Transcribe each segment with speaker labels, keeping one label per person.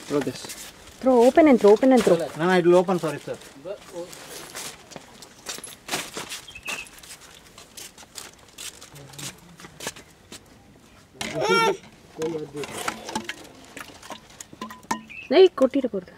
Speaker 1: Throw this.
Speaker 2: Throw open and throw open and throw
Speaker 1: No, no, it will open for itself.
Speaker 2: நெய் கொட்டிட போகிறது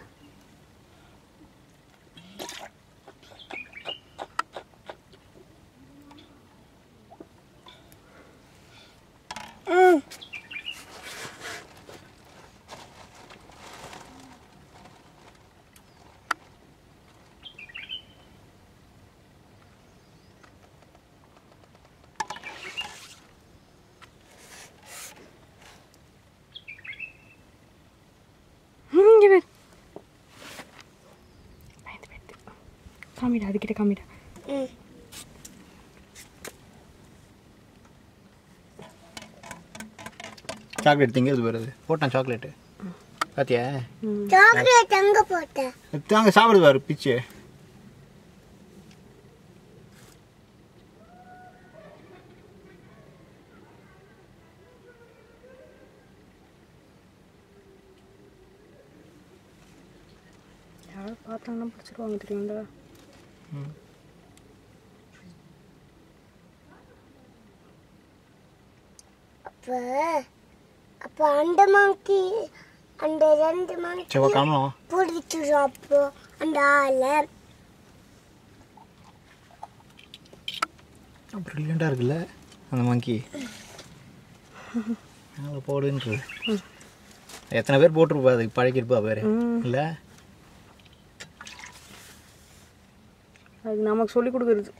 Speaker 2: இங்கே பேர் பயந்து பயந்து காமிடா அதுக்கிட்ட காமிடா
Speaker 1: சாக்லேட் திங்கிறது வருது போட்டான் சாக்லேட்டு பாத்தியா
Speaker 3: சாக்லேட் எங்க போட்ட
Speaker 1: தாங்க சாப்பிடுவாரு பிச்சு
Speaker 2: யாரும் பார்த்தாங்கன்னா பிடிச்சிருவாங்க தெரியுங்களா
Speaker 3: அப்ப அப்ப அந்த மாங்கி அந்த ரெண்டு மாங்கி
Speaker 1: சரி காணலாம்
Speaker 3: பிடிச்சிரும் அப்போ அந்த ஆளை
Speaker 1: ப்ரில்லியண்ட்டாக இருக்குல்ல அந்த மங்கி மேலே போடுன்றது எத்தனை பேர் போட்டிருப்பா அதுக்கு பழகிருப்பா பேர் இல்லை
Speaker 2: அது நமக்கு சொல்லி கொடுக்குறது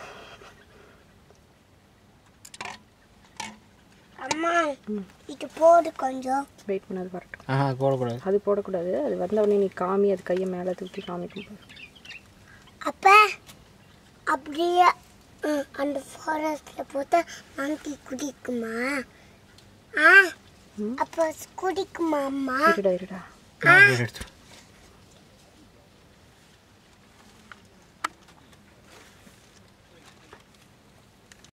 Speaker 3: அம்மா இது போடு கொஞ்சம்
Speaker 2: வெயிட் பண்ணாது வரட்டும்
Speaker 1: ஆஹா போடக்கூடாது
Speaker 2: அது போடக்கூடாது அது வந்த உடனே நீ காமி அது கையை மேலே தூக்கி காமிக்கும் பாரு.
Speaker 3: அப்ப அப்படியே ம், அந்த ஃபாரஸ்ட்ல போட்டா மாங்கி குடிக்குமா ஆ அப்ப குடிக்குமா அம்மா
Speaker 2: இருடா இருடா
Speaker 1: நான் அப்படியே எடுத்துரு